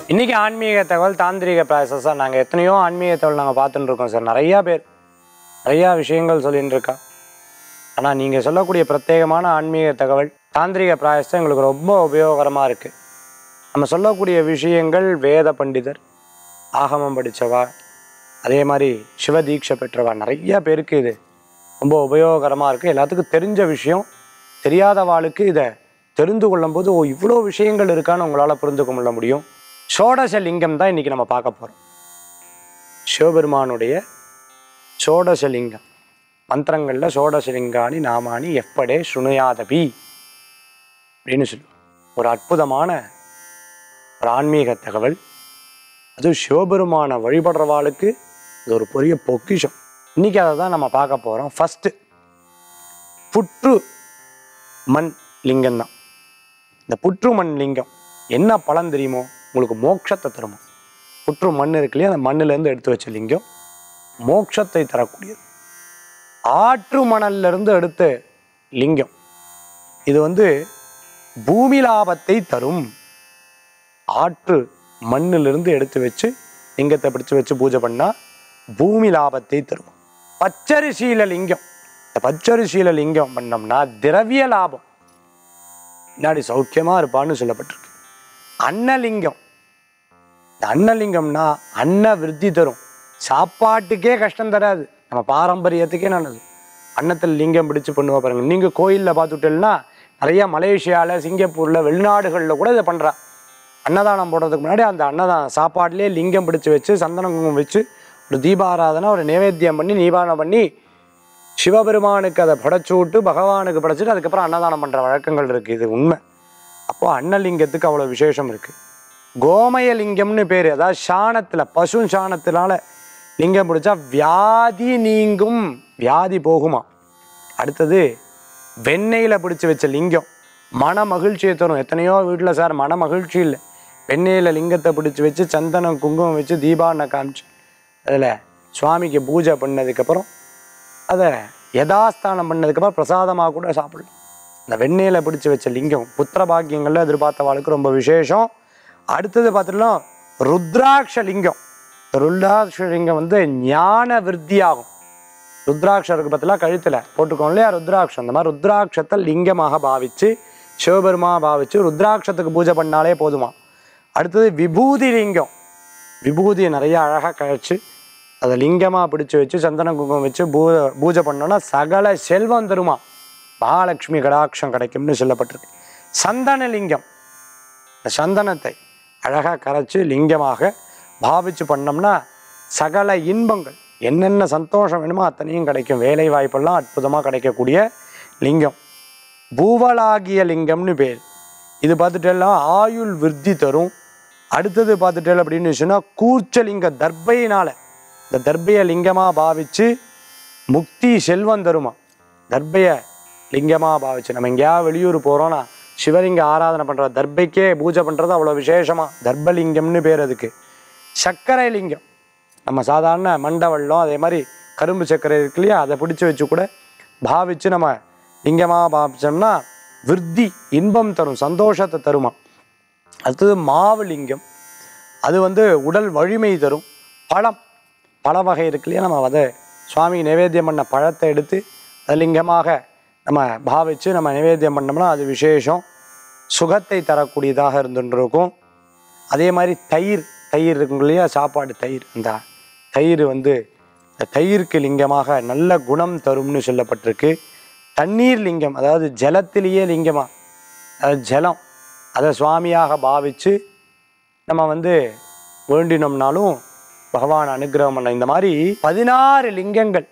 இன்றைக்கி ஆன்மீக தகவல் தாந்திரிக ப்ராசஸாக நாங்கள் எத்தனையோ ஆன்மீக தகவல் நாங்கள் பார்த்துட்டு இருக்கோம் சார் நிறையா பேர் நிறையா விஷயங்கள் சொல்லிட்டு இருக்கா ஆனால் நீங்கள் சொல்லக்கூடிய பிரத்யேகமான ஆன்மீக தகவல் தாந்திரிக பிராயசம் எங்களுக்கு ரொம்ப உபயோகரமாக இருக்குது நம்ம சொல்லக்கூடிய விஷயங்கள் வேத பண்டிதர் ஆகமம் படித்தவா அதே மாதிரி சிவதீட்சை பெற்றவா நிறைய பேருக்கு இது ரொம்ப உபயோகரமாக இருக்குது எல்லாத்துக்கும் தெரிஞ்ச விஷயம் தெரியாதவாளுக்கு இதை தெரிந்து கொள்ளும்போது ஓ இவ்வளோ விஷயங்கள் இருக்கான்னு உங்களால் புரிந்து கொள்ள முடியும் ஷோடச லிங்கம் தான் இன்றைக்கி நம்ம பார்க்க போகிறோம் சிவபெருமானுடைய ஷோடசலிங்கம் மந்திரங்களில் ஷோடசலிங்கானி நாமானி எப்படே சுணுயாதபி அப்படின்னு சொல்லுவோம் ஒரு அற்புதமான ஒரு ஆன்மீக தகவல் அது சிவபெருமானை வழிபடுறவாளுக்கு இது ஒரு பெரிய பொக்கிஷம் இன்னைக்கு அதை தான் நம்ம பார்க்க போகிறோம் ஃபஸ்ட்டு புற்று மண் லிங்கம் தான் இந்த புற்று மண் லிங்கம் என்ன பலன் தெரியுமோ உங்களுக்கு மோட்சத்தை தருமா புற்று மண் இருக்கு இல்லையா அந்த மண்ணிலேருந்து எடுத்து வச்ச லிங்கம் மோட்சத்தை தரக்கூடியது ஆற்று மணல்ல இருந்து எடுத்த லிங்கம் இது வந்து பூமி லாபத்தை தரும் ஆற்று மண்ணிலிருந்து எடுத்து வச்சு லிங்கத்தை பிடிச்சு வச்சு பூஜை பண்ணா பூமி லாபத்தை தரும் பச்சரிசீல லிங்கம் இந்த பச்சரிசீல லிங்கம் பண்ணோம்னா திரவிய லாபம் பின்னாடி சௌக்கியமா இருப்பான்னு சொல்லப்பட்டிருக்கு அன்னலிங்கம் இந்த அன்னலிங்கம்னா அன்ன விருத்தி தரும் சாப்பாட்டுக்கே கஷ்டம் தராது நம்ம பாரம்பரியத்துக்கே நல்லது அன்னத்தில் லிங்கம் பிடிச்சு பண்ணுவா பாருங்க நீங்க கோயில்ல பார்த்துட்டேன்னா நிறைய மலேசியால சிங்கப்பூர்ல வெளிநாடுகளில் கூட இதை பண்றா அன்னதானம் போடுறதுக்கு முன்னாடி அந்த அன்னதானம் சாப்பாடுலேயே லிங்கம் பிடிச்சு வச்சு சந்தன குங்குமம் வச்சு ஒரு தீபாராதனை ஒரு நைவேத்தியம் பண்ணி நீபானம் பண்ணி சிவபெருமானுக்கு அதை படைச்சு விட்டு பகவானுக்கு படைச்சிட்டு அதுக்கப்புறம் அன்னதானம் பண்ணுற வழக்கங்கள் இருக்குது இது உண்மை அப்போ அன்னலிங்கத்துக்கு அவ்வளோ விசேஷம் இருக்குது கோமய லிங்கம்னு பேர் அதாவது சாணத்தில் பசு சாணத்தினால லிங்கம் பிடிச்சா வியாதி நீங்கும் வியாதி போகுமா அடுத்தது வெண்ணெயில் பிடிச்சி வச்ச லிங்கம் மன மகிழ்ச்சியை தரும் எத்தனையோ வீட்டில் சார் மன மகிழ்ச்சி இல்லை வெண்ணெயில் லிங்கத்தை பிடிச்சி வச்சு சந்தனம் குங்குமம் வச்சு தீபாவனை காமிச்சு அதில் சுவாமிக்கு பூஜை பண்ணதுக்கப்புறம் அதை யதாஸ்தானம் பண்ணதுக்கப்புறம் பிரசாதமாக கூட சாப்பிடலாம் இந்த வெண்ணெயில் பிடிச்சி வச்ச லிங்கம் புத்திர பாக்கியங்களில் எதிர்பார்த்தவாளுக்கு ரொம்ப விசேஷம் அடுத்தது பார்த்துட்டோம்னா ருத்ராட்ச லிங்கம் ருத்ராட்ச லிங்கம் வந்து ஞான விருத்தியாகும் ருத்ராட்சம் இருக்கு பார்த்தீங்களா கழுத்தில் போட்டுக்கோம் இல்லையா ருத்ராட்சம் இந்த மாதிரி ருத்ராட்சத்தை லிங்கமாக பாவிச்சு சிவபெருமா பாவிச்சு ருத்ராட்சத்துக்கு பூஜை பண்ணாலே போதுமா அடுத்தது விபூதி லிங்கம் விபூதியை நிறைய அழகாக கழிச்சு அதை லிங்கமாக பிடிச்சு வச்சு சந்தன குங்குமம் வச்சு பூ பூஜை பண்ணோன்னா சகல செல்வம் தருமா மகாலட்சுமி கடாட்சம் கிடைக்கும்னு சொல்லப்பட்டிருக்கு சந்தன லிங்கம் இந்த சந்தனத்தை அழகாக கரைச்சி லிங்கமாக பாவிச்சு பண்ணோம்னா சகல இன்பங்கள் என்னென்ன சந்தோஷம் வேணுமோ அத்தனையும் கிடைக்கும் வேலை வாய்ப்பெல்லாம் அற்புதமாக கிடைக்கக்கூடிய லிங்கம் பூவலாகிய லிங்கம்னு பேர் இது பார்த்துட்டெல்லாம் ஆயுள் விருத்தி தரும் அடுத்தது பார்த்துட்டேன் அப்படின்னு சொன்னால் கூர்ச்சலிங்க தர்பையினால இந்த தர்பையை லிங்கமாக பாவிச்சு முக்தி செல்வம் தருமா தர்பையை லிங்கமாக பாவிச்சு நம்ம எங்கேயாவது வெளியூர் போகிறோன்னா சிவலிங்க ஆராதனை பண்ணுற தர்பைக்கே பூஜை பண்ணுறது அவ்வளோ விசேஷமாக தர்பலிங்கம்னு பேர் அதுக்கு சர்க்கரை லிங்கம் நம்ம சாதாரண மண்டவள்ளம் அதே மாதிரி கரும்பு சர்க்கரை இருக்கு இல்லையா அதை பிடிச்சி வச்சு கூட பாவிச்சு நம்ம லிங்கமாக பாவிச்சோம்னா விருத்தி இன்பம் தரும் சந்தோஷத்தை தருமா அடுத்தது மாவு லிங்கம் அது வந்து உடல் வலிமை தரும் பழம் பழ வகை இருக்கு இல்லையா நம்ம அதை சுவாமி நைவேத்தியம் பண்ண பழத்தை எடுத்து அது லிங்கமாக நம்ம பாவிச்சு நம்ம நைவேத்தியம் பண்ணோம்னா அது விசேஷம் சுகத்தை தரக்கூடியதாக இருந்துட்டு இருக்கும் அதே மாதிரி தயிர் தயிர் இருக்கும் இல்லையா சாப்பாடு தயிர் அந்த தயிர் வந்து இந்த தயிருக்கு லிங்கமாக நல்ல குணம் தரும்னு சொல்லப்பட்டிருக்கு தண்ணீர் லிங்கம் அதாவது ஜலத்திலேயே லிங்கமா அதாவது ஜலம் அதை சுவாமியாக பாவிச்சு நம்ம வந்து வேண்டினோம்னாலும் பகவான் அனுகிரகம் பண்ண இந்த மாதிரி பதினாறு லிங்கங்கள்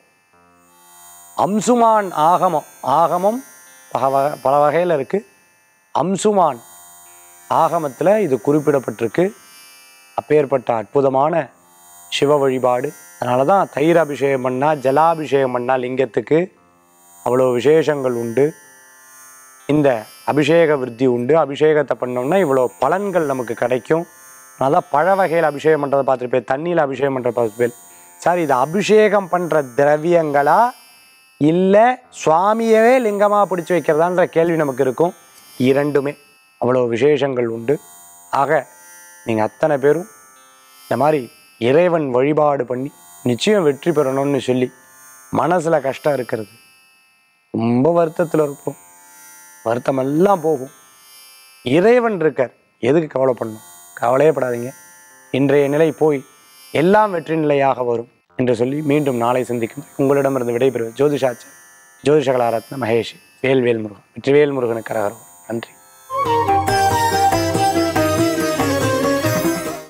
அம்சுமான் ஆகமம் ஆகமம் பல வகை பல வகையில் இருக்குது அம்சுமான் ஆகமத்தில் இது குறிப்பிடப்பட்டிருக்கு அப்பேற்பட்ட அற்புதமான சிவ வழிபாடு அதனால தான் தயிர் அபிஷேகம் பண்ணால் ஜலாபிஷேகம் பண்ணால் லிங்கத்துக்கு அவ்வளோ விசேஷங்கள் உண்டு இந்த அபிஷேக விருத்தி உண்டு அபிஷேகத்தை பண்ணோம்னா இவ்வளோ பலன்கள் நமக்கு கிடைக்கும் அதான் பழ வகையில் அபிஷேகம் பண்ணுறதை பார்த்துருப்பேன் தண்ணியில் அபிஷேகம் பண்ணுறத பார்த்துருப்பேன் சார் இது அபிஷேகம் பண்ணுற திரவியங்களா இல்லை சுவாமியவே லிங்கமாக பிடிச்சி வைக்கிறதான்ற கேள்வி நமக்கு இருக்கும் இரண்டுமே அவ்வளோ விசேஷங்கள் உண்டு ஆக நீங்கள் அத்தனை பேரும் இந்த மாதிரி இறைவன் வழிபாடு பண்ணி நிச்சயம் வெற்றி பெறணும்னு சொல்லி மனசில் கஷ்டம் இருக்கிறது ரொம்ப வருத்தத்தில் இருப்போம் வருத்தமெல்லாம் போகும் இறைவன் இருக்கார் எதுக்கு கவலை பண்ணணும் கவலையே படாதீங்க இன்றைய நிலை போய் எல்லாம் வெற்றி நிலையாக வரும் என்று சொல்லி மீண்டும் நாளை சந்திக்கும் உங்களிடமிருந்து விடைபெறுவது ஜோதிஷாச்சார் ஜோதிஷகலாரத்ன மகேஷ் வேல்வேல் முருகன் வெற்றிவேல் முருகனுக்கு கரகரம் நன்றி